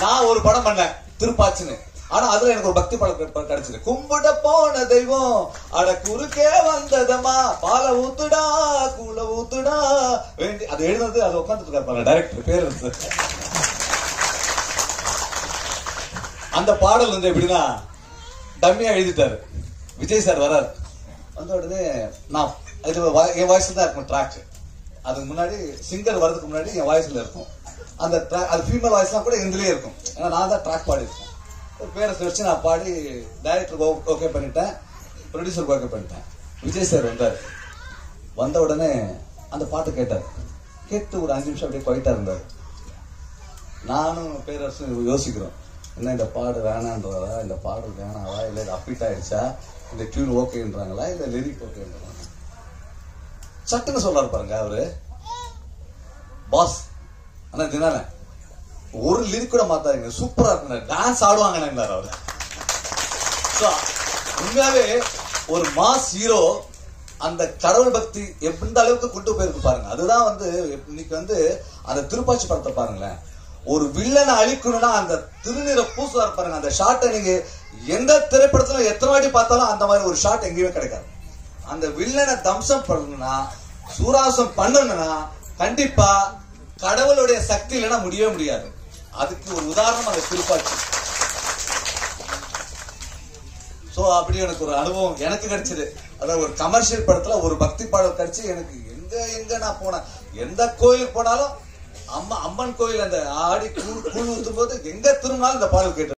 நான் ஒரு படம் பண்ணேன் திருப்பாச்சுன்னு ஆனா அதுல எனக்கு ஒரு பக்தி படம் கிடை- கிடைச்சது கும்பிட போன தெய்வம் அட குறுக்கே வந்ததம்மா பால ஊத்துடா கூல ஊத்துடா வேண்டி அது எழுதுனது அது உட்காந்துட்டு இருக்காரு டைரக்டர் பேர் இருக்கு அந்த பாடல் வந்து எப்படின்னா டம்மியா எழுதிட்டாரு விஜய் சார் வராரு வந்த உடனே நான் இது வா- என் வாய்ஸ்ல தான் இருக்கும் ட்ராக் அதுக்கு முன்னாடி சிங்கர் வர்றதுக்கு முன்னாடி என் வாய்ஸ்ல இருக்கும் அந்த track- அது ஃபீமேல் வாய்ஸ்லாம் கூட எங்களுலயே இருக்கும் ஏன்னா நான் தான் ட்ராக் பாடி இருக்கேன் ஒரு பேரை வச்சு நான் பாடி டைரக்டருக்கு ஓகே பண்ணிட்டேன் ப்ரொடியூசருக்கு ஓகே பண்ணிட்டேன் விஜய் சார் வந்தார் வந்த உடனே அந்த பாட்டு கேட்டார் கேட்டு ஒரு அஞ்சு நிமிஷம் அப்படியே குவைட்டா இருந்தார் நானும் பேரரசும் யோசிக்கிறோம் என்ன இந்த பாடு வேணான்றதா இந்த பாடல் வேணாவா இல்ல இது அப்பிட் ஆயிடுச்சா இந்த டியூன் ஓகேன்றாங்களா இல்ல லிரிக் ஓகேன்றாங்களா சட்டுன்னு சொல்றாரு பாருங்க அவரு பாஸ் ஆனா தினால ஒரு லிரிக் கூட மாத்தாதீங்க சூப்பரா இருக்கு டான்ஸ் ஆடுவாங்கன்னாரு அவரு So, உண்மையாவே ஒரு மாஸ் ஹீரோ அந்த கடவுள் பக்தி எந்த அளவுக்கு கொண்டு போயிருக்கு பாருங்க அதுதான் வந்து இன்னைக்கு வந்து அந்த திருப்பாச்சி படத்தை பாருங்களேன் ஒரு வில்லனை அழிக்கணும்னா அந்த திருநீரை பூசுவார் பாருங்க அந்த ஷாட்டை நீங்க எந்த திரைப்படத்துல எத்தனை வாட்டி பார்த்தாலும் அந்த மாதிரி ஒரு ஷாட் எங்கேயுமே கிடைக்காது அந்த வில்லனை தம்சம் பண்ணணும்னா சூராசம் பண்ணணும்னா கண்டிப்பா கடவுளுடைய சக்தி இல்லைன்னா முடியவே முடியாது அதுக்கு ஒரு உதாரணம் அந்த திருப்பாச்சி சோ அப்படி எனக்கு ஒரு அனுபவம் எனக்கு கிடைச்சது அதாவது ஒரு கமர்ஷியல் படத்துல ஒரு பக்தி பாடல் கிடைச்சு எனக்கு எங்க எங்க நான் போனேன் எந்த கோயில் போனாலும் அம்மா அம்மன் கோயில் அந்த ஆடி கூழ் கூழ் ஊத்தும் போது எங்க திரும்பினாலும் இந்த பாடல் கேட்டு